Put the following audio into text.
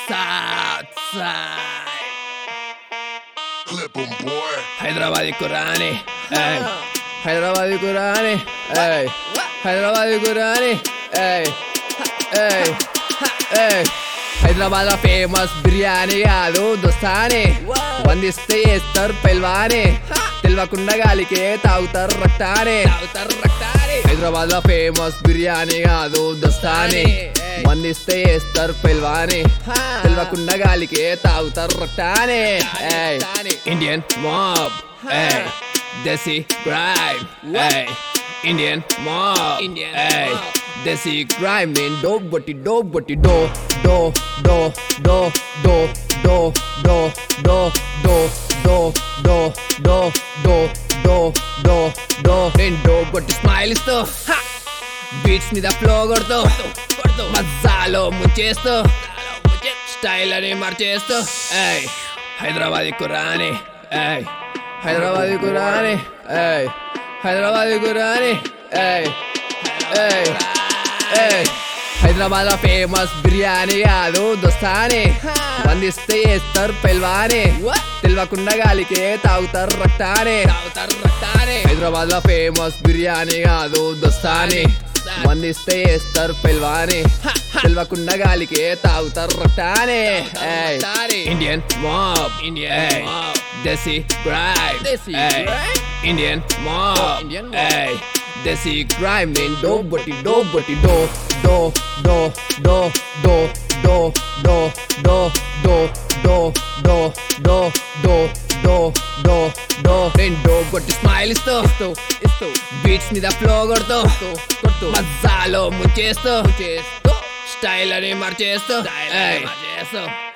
South side Clip 'em, boy. Hyderabad కురాని ఏయ్ హైదరాబాద్ కురాని ఏయ్ హైదరాబాద్ కురాని ఏయ్ ఏయ్ ఏయ్ హైదరాబాద్ ఫేమస్ బిర్యానీ కాదు దోస్తాని వందిస్తే వేస్తారు పెల్వాని తెలియకుండా గాలికే తాగుతారు రక్తాని తాగుతారు రక్తాని హైదరాబాద్ లో ఫేమస్ బిర్యానీ కాదు దోస్తాని వందిస్తే వేస్తారు పెల్వాని తెలియకుండా గాలికే తాగుతారు రక్తాని ఏయ్ ఇండియన్ మాబ్ ఏయ్ దేశీ గ్రైమ్ ఏయ్ ఇండియన్ మాబ్ ఏయ్ దేశీ గ్రైమ్ నేను డోప్ బట్టి డోప్ బట్టి డో డో డో డో డో డో డో డో డో డో డో డో డో డో డో డో నేను డోప్ బట్టి స్మైల్ ఇస్తూ బీట్స్ మీద ఫ్లో కొడుతూ మజాలో ముంచేస్తూ స్టైల్ అని మార్చేస్తూ ఏయ్ హైదరాబాద్ కురాని ఏయ్ హైదరాబాద్ కురాని ఏయ్ హైదరాబాద్ కురాని ఏయ్ ఏయ్ ఏయ్ హైదరాబాద్ లో ఫేమస్ బిర్యానీ కాదు దోస్తాని వందిస్తే వేస్తారు పెల్వాని తెలియకుండా గాలికే తాగుతారు రక్తాని తాగుతారు రక్తాని హైదరాబాద్ లో ఫేమస్ బిర్యానీ కాదు దోస్తాని వందిస్తే వేస్తారు పెల్వాని తెలియకుండా గాలికే తాగుతారు రక్తాని Indian mob Indian desi grime Indian mob desi grime నేను డో బట్టి డో బట్టి డో డో డో డో డో డో డో డో డో డో డో డో డో డో డో డో నేను డో కొట్టి స్మైల్ ఇస్తూ ఇస్తూ ఇస్తూ బీట్స్ మీద ఫ్లో కొడుతూ కొడుతూ మజాలో ముంచేస్తూ చేస్తూ స్టైల్ అని మార్చేస్తూ మార్చేస్తూ